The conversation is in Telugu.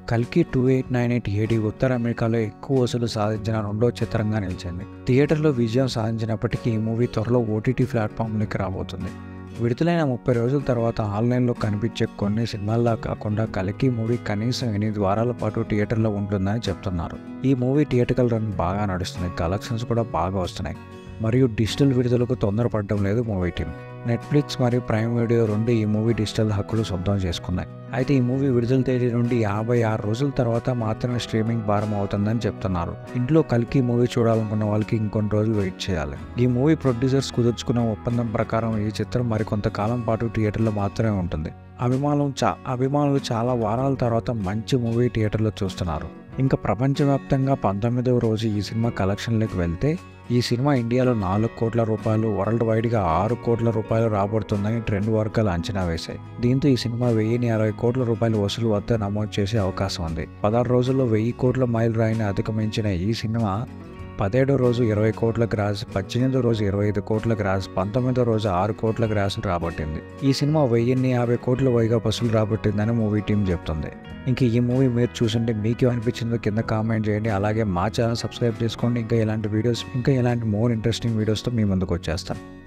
కల్కి two eight nine eight AD ఉత్తర అమెరికాలో ఎక్కువ వసూలు సాధించిన రెండో చిత్రంగా నిలిచింది థియేటర్లో విజయం సాధించినప్పటికీ ఈ మూవీ త్వరలో ఓటీటీ ప్లాట్ఫామ్లోకి రాబోతుంది విడుదలైన ముప్పై రోజుల తర్వాత ఆన్లైన్లో కనిపించే కొన్ని సినిమాల్లా కాకుండా కలికి మూవీ కనీసం ఎనిమిది వారాల పాటు థియేటర్లో ఉంటుందని చెప్తున్నారు ఈ మూవీ థియేటర్కల్ రన్ బాగా నడుస్తుంది కలెక్షన్స్ కూడా బాగా వస్తున్నాయి మరియు డిజిటల్ విడుదలకు తొందరపడడం లేదు మూవీ టీం నెట్ఫ్లిక్స్ మరియు ప్రైమ్ వీడియో రెండు ఈ మూవీ డిజిటల్ హక్కులు సొంతం చేసుకున్నాయి అయితే ఈ మూవీ విడుదల తేదీ నుండి యాభై ఆరు రోజుల తర్వాత మాత్రమే స్ట్రీమింగ్ భారం అవుతుందని చెప్తున్నారు ఇంట్లో కల్కి మూవీ చూడాలనుకున్న వాళ్ళకి ఇంకొన్ని రోజులు వెయిట్ చేయాలి ఈ మూవీ ప్రొడ్యూసర్స్ కుదుర్చుకున్న ఒప్పందం ప్రకారం ఈ చిత్రం మరికొంతకాలం పాటు థియేటర్లో మాత్రమే ఉంటుంది అభిమానులు చా అభిమానులు చాలా వారాల తర్వాత మంచి మూవీ థియేటర్లో చూస్తున్నారు ఇంకా ప్రపంచవ్యాప్తంగా పంతొమ్మిదవ రోజు ఈ సినిమా కలెక్షన్లోకి వెళ్తే ఈ సినిమా ఇండియాలో నాలుగు కోట్ల రూపాయలు వరల్డ్ వైడ్గా ఆరు కోట్ల రూపాయలు రాబడుతుందని ట్రెండ్ వర్గాలు అంచనా వేశాయి దీంతో ఈ సినిమా వెయ్యిని అరవై కోట్ల రూపాయల వసూలు వద్ద నమోదు చేసే అవకాశం ఉంది పదహారు రోజుల్లో వెయ్యి కోట్ల మైల్ రాయిని అధిగమించిన ఈ సినిమా పదిహేడో రోజు ఇరవై కోట్ల గ్రాస్ పద్దెనిమిదో రోజు ఇరవై ఐదు కోట్ల గ్రాస్ పంతొమ్మిదో రోజు ఆరు కోట్ల గ్రాసులు రాబట్టింది ఈ సినిమా వెయ్యిన్ని యాభై కోట్ల పైగా వసూలు రాబట్టిందని మూవీ టీం చెప్తుంది ఇంక ఈ మూవీ మీరు చూసుంటే మీకు అనిపించిందో కింద కామెంట్ చేయండి అలాగే మా ఛానల్ సబ్స్క్రైబ్ చేసుకోండి ఇంకా ఇలాంటి వీడియోస్ ఇంకా ఇలాంటి మోర్ ఇంట్రెస్టింగ్ వీడియోస్తో మీ ముందుకు వచ్చేస్తాను